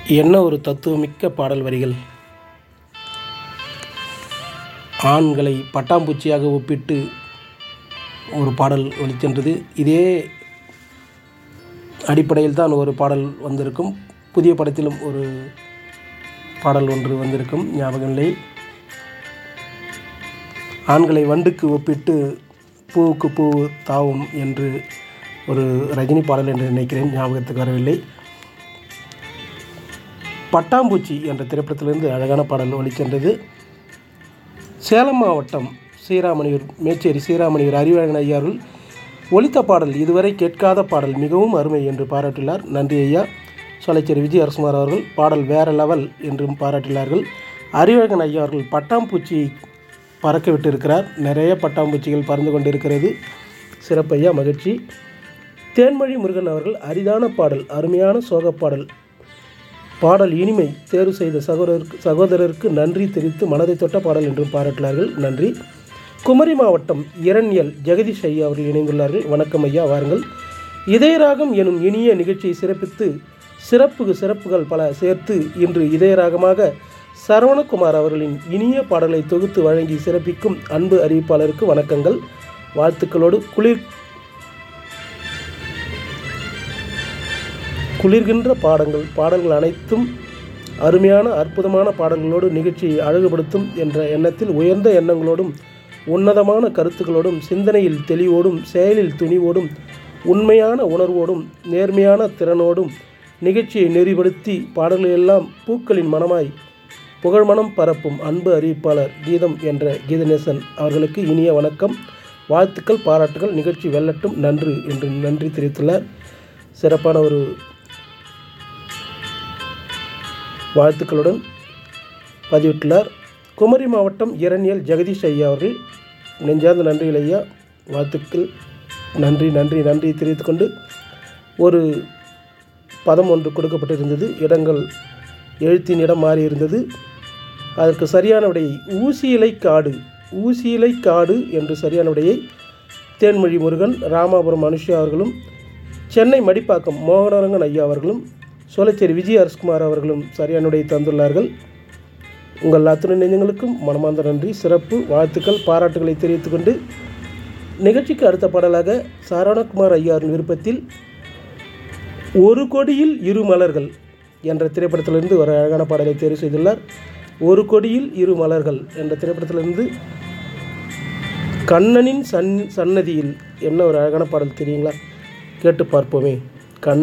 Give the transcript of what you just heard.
என்ன ஒரு தத்துவமிக்க பாடல் வரிகள் ஆண்களை பட்டாம்பூச்சியாக ஒப்பிட்டு ஒரு பாடல் ஒலிக்கின்றது இதே அடிப்படையில் தான் ஒரு பாடல் வந்திருக்கும் புதிய படத்திலும் ஒரு பாடல் ஒன்று வந்திருக்கும் ஞாபகம் இல்லை ஆண்களை வண்டுக்கு ஒப்பிட்டு பூவுக்கு பூ தாவும் என்று ஒரு ரஜினி பாடல் என்று நினைக்கிறேன் ஞாபகத்துக்கு வரவில்லை பட்டாம்பூச்சி என்ற திரைப்படத்திலிருந்து அழகான பாடல் ஒலிக்கின்றது சேலம் மாவட்டம் ஸ்ரீராமணியூர் மேச்சேரி ஸ்ரீராமணியூர் அறிவழகன் ஐயார்கள் ஒலித்த பாடல் இதுவரை கேட்காத பாடல் மிகவும் அருமை என்று பாராட்டினார் நன்றி ஐயா சொலைச்சேரி விஜய் அரசுமார் அவர்கள் பாடல் வேற லெவல் என்றும் பாராட்டினார்கள் அறிவழகன் ஐயா அவர்கள் பட்டாம்பூச்சி பறக்க விட்டிருக்கிறார் நிறைய பட்டாம்பூச்சிகள் பறந்து கொண்டிருக்கிறது சிறப்பையா மகிழ்ச்சி தேன்மொழி முருகன் அவர்கள் அரிதான பாடல் அருமையான சோக பாடல் பாடல் இனிமை தேர்வு செய்த சகோதரருக்கு சகோதரருக்கு நன்றி தெரிவித்து மனதை தொட்ட பாடல் என்றும் பாராட்டினார்கள் நன்றி குமரி மாவட்டம் இரண்யல் ஜெகதீஷ் ஐயா அவர்கள் இணைந்துள்ளார்கள் வணக்கம் ஐயா வாருங்கள் இதயராகம் எனும் இனிய நிகழ்ச்சியை சிறப்பித்து சிறப்புக்கு சிறப்புகள் பல சேர்த்து இன்று இதயராகமாக சரவணகுமார் அவர்களின் இனிய பாடலை தொகுத்து வழங்கி சிறப்பிக்கும் அன்பு அறிவிப்பாளருக்கு வணக்கங்கள் வாழ்த்துக்களோடு குளிர் குளிர்கின்ற பாடங்கள் பாடல்கள் அனைத்தும் அருமையான அற்புதமான பாடல்களோடு நிகழ்ச்சியை அழகுபடுத்தும் என்ற எண்ணத்தில் உயர்ந்த எண்ணங்களோடும் உன்னதமான கருத்துக்களோடும் சிந்தனையில் தெளிவோடும் செயலில் துணிவோடும் உண்மையான உணர்வோடும் நேர்மையான திறனோடும் நிகழ்ச்சியை நெறிப்படுத்தி பாடல்களெல்லாம் பூக்களின் மனமாய் புகழ்மனம் பரப்பும் அன்பு அறிவிப்பாளர் கீதம் என்ற கீதநேசன் அவர்களுக்கு இனிய வணக்கம் வாழ்த்துக்கள் பாராட்டுகள் நிகழ்ச்சி வெல்லட்டும் நன்று என்று நன்றி தெரிவித்துள்ளார் சிறப்பான ஒரு வாழ்த்துக்களுடன் பதிவிட்டுள்ளார் குமரி மாவட்டம் இரணியல் ஜெகதீஷ் ஐயா அவர்கள் நெஞ்சார்ந்த நன்றிகள் ஐயா வாழ்த்துக்கள் நன்றி நன்றி நன்றி தெரிவித்துக்கொண்டு ஒரு பதம் ஒன்று கொடுக்கப்பட்டிருந்தது இடங்கள் எழுத்தின் இடம் மாறி இருந்தது அதற்கு சரியான விடையை ஊசியிலை காடு ஊசியிலை காடு என்று சரியான விடையை தேன்மொழி முருகன் ராமாபுரம் அனுஷா அவர்களும் சென்னை மடிப்பாக்கம் மோகனரங்கன் ஐயா அவர்களும் சோலைச்சேரி விஜய் அரசுகுமார் அவர்களும் சரியான விடையை தந்துள்ளார்கள் உங்கள் அத்துணை நெஞ்சங்களுக்கும் மனமார்ந்த நன்றி சிறப்பு வாழ்த்துக்கள் பாராட்டுகளை தெரிவித்துக்கொண்டு நிகழ்ச்சிக்கு அடுத்த பாடலாக சரவணகுமார் ஐயாரின் விருப்பத்தில் ஒரு கொடியில் இரு மலர்கள் என்ற திரைப்படத்திலிருந்து ஒரு அழகான பாடலை தேர்வு செய்துள்ளார் ஒரு கொடியில் இரு மலர்கள் என்ற திரைப்படத்திலிருந்து கண்ணனின் சன் சன்னதியில் என்ன ஒரு அழகான பாடல் தெரியுங்களா கேட்டு பார்ப்போமே